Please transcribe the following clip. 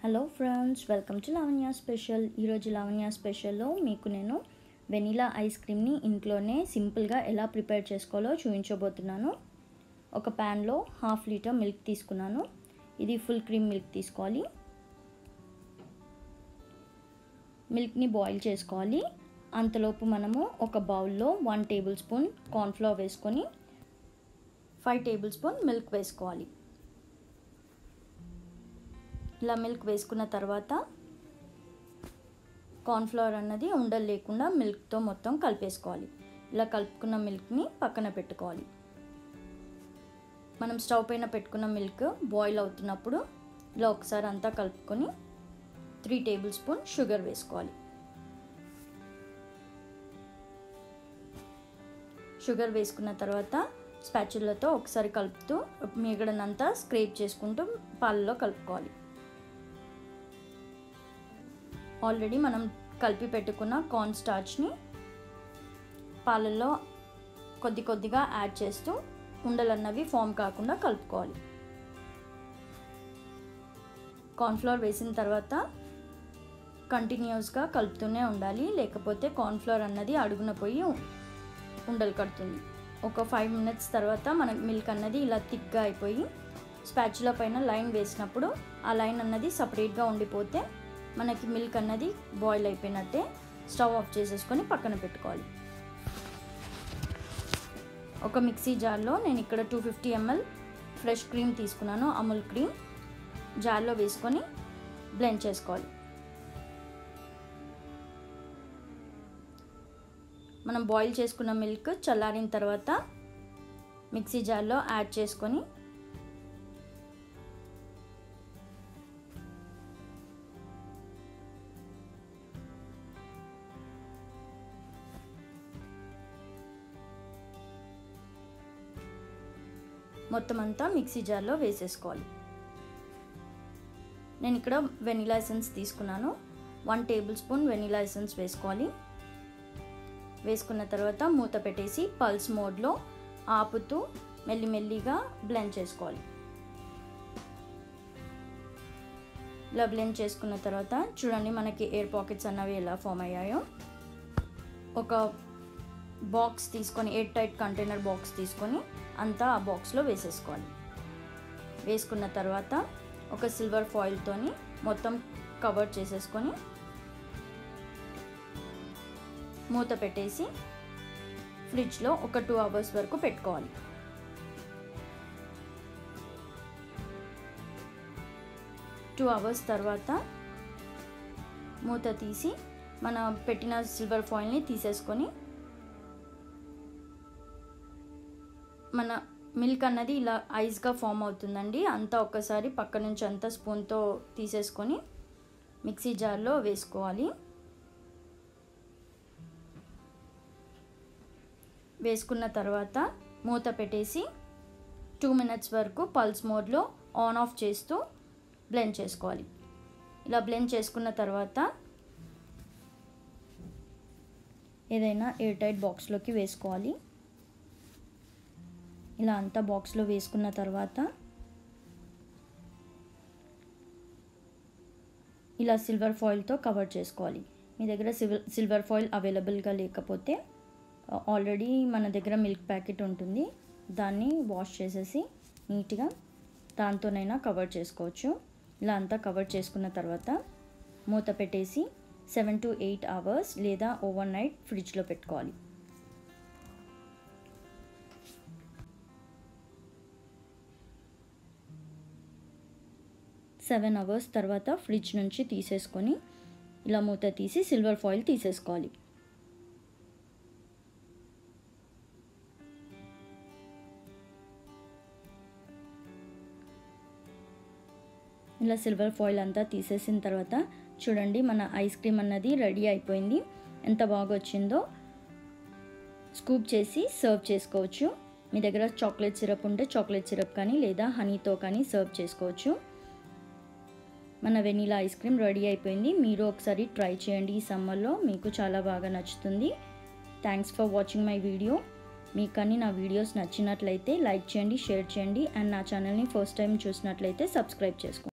hello friends welcome to Lavanya special ఈరోజు లావణ్య స్పెషల్లో మీకు నేను వెనీలా ఐస్ క్రీమ్ని ఇంట్లోనే సింపుల్గా ఎలా ప్రిపేర్ చేసుకోవాలో చూపించబోతున్నాను ఒక ప్యాన్లో హాఫ్ లీటర్ మిల్క్ తీసుకున్నాను ఇది ఫుల్ క్రీమ్ మిల్క్ తీసుకోవాలి మిల్క్ని బాయిల్ చేసుకోవాలి అంతలోపు మనము ఒక బౌల్లో వన్ టేబుల్ స్పూన్ కార్న్ఫ్లవర్ వేసుకొని ఫైవ్ టేబుల్ స్పూన్ మిల్క్ వేసుకోవాలి ఇలా మిల్క్ వేసుకున్న తర్వాత కార్న్ఫ్లవర్ అన్నది ఉండలు లేకుండా మిల్క్తో మొత్తం కలిపేసుకోవాలి ఇలా కలుపుకున్న మిల్క్ని పక్కన పెట్టుకోవాలి మనం స్టవ్ పైన పెట్టుకున్న మిల్క్ బాయిల్ అవుతున్నప్పుడు ఇలా ఒకసారి అంతా కలుపుకొని త్రీ టేబుల్ స్పూన్ షుగర్ వేసుకోవాలి షుగర్ వేసుకున్న తర్వాత స్పాచులతో ఒకసారి కలుపుతూ మిగడనంతా స్క్రేప్ చేసుకుంటూ పాలలో కలుపుకోవాలి ఆల్రెడీ మనం కలిపి పెట్టుకున్న కార్న్ స్టార్చ్ని పాలల్లో కొద్ది కొద్దిగా యాడ్ చేస్తూ ఉండలన్నవి ఫామ్ కాకుండా కలుపుకోవాలి కార్న్ఫ్లవర్ వేసిన తర్వాత కంటిన్యూస్గా కలుపుతూనే ఉండాలి లేకపోతే కార్న్ఫ్లవర్ అన్నది అడుగున పోయి ఉండలు కడుతుంది ఒక ఫైవ్ మినిట్స్ తర్వాత మన మిల్క్ అన్నది ఇలా థిక్గా అయిపోయి స్పాచుల పైన లైన్ వేసినప్పుడు ఆ లైన్ అన్నది సపరేట్గా ఉండిపోతే మనకి మిల్క్ అన్నది బాయిల్ అయిపోయినట్టే స్టవ్ ఆఫ్ చేసేసుకొని పక్కన పెట్టుకోవాలి ఒక మిక్సీ జార్లో నేను ఇక్కడ two fifty ml fresh cream తీసుకున్నాను అమూల్ క్రీమ్ జార్లో వేసుకొని బ్లెండ్ చేసుకోవాలి మనం బాయిల్ చేసుకున్న మిల్క్ చల్లారిన తర్వాత మిక్సీ జార్లో యాడ్ చేసుకొని మొత్తం అంతా మిక్సీ జార్లో వేసేసుకోవాలి నేను ఇక్కడ వెనిలా ఎసెన్స్ తీసుకున్నాను one tablespoon vanilla essence వేసుకోవాలి వేసుకున్న తర్వాత మూత పెట్టేసి పల్స్ మోడ్లో ఆపుతూ మెల్లిమెల్లిగా బ్లెండ్ చేసుకోవాలి ఇలా బ్లెండ్ చేసుకున్న తర్వాత చూడండి మనకి ఎయిర్ పాకెట్స్ అన్నవి ఎలా ఫామ్ అయ్యాయో ఒక బాక్స్ తీసుకొని ఎయిర్ టైట్ కంటైనర్ బాక్స్ తీసుకొని అంతా ఆ బాక్స్లో వేసేసుకోవాలి వేసుకున్న తర్వాత ఒక సిల్వర్ ఫాయిల్తోని మొత్తం కవర్ చేసేసుకొని మూత పెట్టేసి ఫ్రిడ్జ్లో ఒక టూ అవర్స్ వరకు పెట్టుకోవాలి టూ అవర్స్ తర్వాత మూత తీసి మన పెట్టిన సిల్వర్ ఫాయిల్ని తీసేసుకొని మన మిల్క్ అన్నది ఇలా ఐస్గా ఫామ్ అవుతుందండి అంతా ఒక్కసారి పక్క నుంచి అంతా స్పూన్తో తీసేసుకొని మిక్సీ జార్లో వేసుకోవాలి వేసుకున్న తర్వాత మూత పెట్టేసి టూ మినిట్స్ వరకు పల్స్ మోడ్లో ఆన్ ఆఫ్ చేస్తూ బ్లెండ్ చేసుకోవాలి ఇలా బ్లెండ్ చేసుకున్న తర్వాత ఏదైనా ఎయిర్ టైట్ బాక్స్లోకి వేసుకోవాలి ఇలా అంతా బాక్స్లో వేసుకున్న తర్వాత ఇలా సిల్వర్ ఫాయిల్తో కవర్ చేసుకోవాలి మీ దగ్గర సిల్వర్ సిల్వర్ ఫాయిల్ అవైలబుల్గా లేకపోతే ఆల్రెడీ మన దగ్గర మిల్క్ ప్యాకెట్ ఉంటుంది దాన్ని వాష్ చేసేసి నీట్గా దాంతోనైనా కవర్ చేసుకోవచ్చు ఇలా అంతా కవర్ చేసుకున్న తర్వాత మూత పెట్టేసి సెవెన్ టు ఎయిట్ అవర్స్ లేదా ఓవర్ నైట్ ఫ్రిడ్జ్లో పెట్టుకోవాలి సెవెన్ అవర్స్ తర్వాత ఫ్రిడ్జ్ నుంచి తీసేసుకొని ఇలా మూత తీసి సిల్వర్ ఫాయిల్ తీసేసుకోవాలి ఇలా సిల్వర్ ఫాయిల్ అంతా తీసేసిన తర్వాత చూడండి మన ఐస్ క్రీమ్ అన్నది రెడీ అయిపోయింది ఎంత బాగా వచ్చిందో స్కూప్ చేసి సర్వ్ చేసుకోవచ్చు మీ దగ్గర చాక్లెట్ సిరప్ ఉంటే చాక్లెట్ సిరప్ కానీ లేదా హనీతో కానీ సర్వ్ చేసుకోవచ్చు మన వెనీలా ఐస్ క్రీమ్ రెడీ అయిపోయింది మీరు ఒకసారి ట్రై చేయండి ఈ సమ్మర్లో మీకు చాలా బాగా నచ్చుతుంది thanks for watching my video మీకు కానీ నా వీడియోస్ నచ్చినట్లయితే లైక్ చేయండి షేర్ చేయండి అండ్ నా ఛానల్ని ఫస్ట్ టైం చూసినట్లయితే సబ్స్క్రైబ్ చేసుకోండి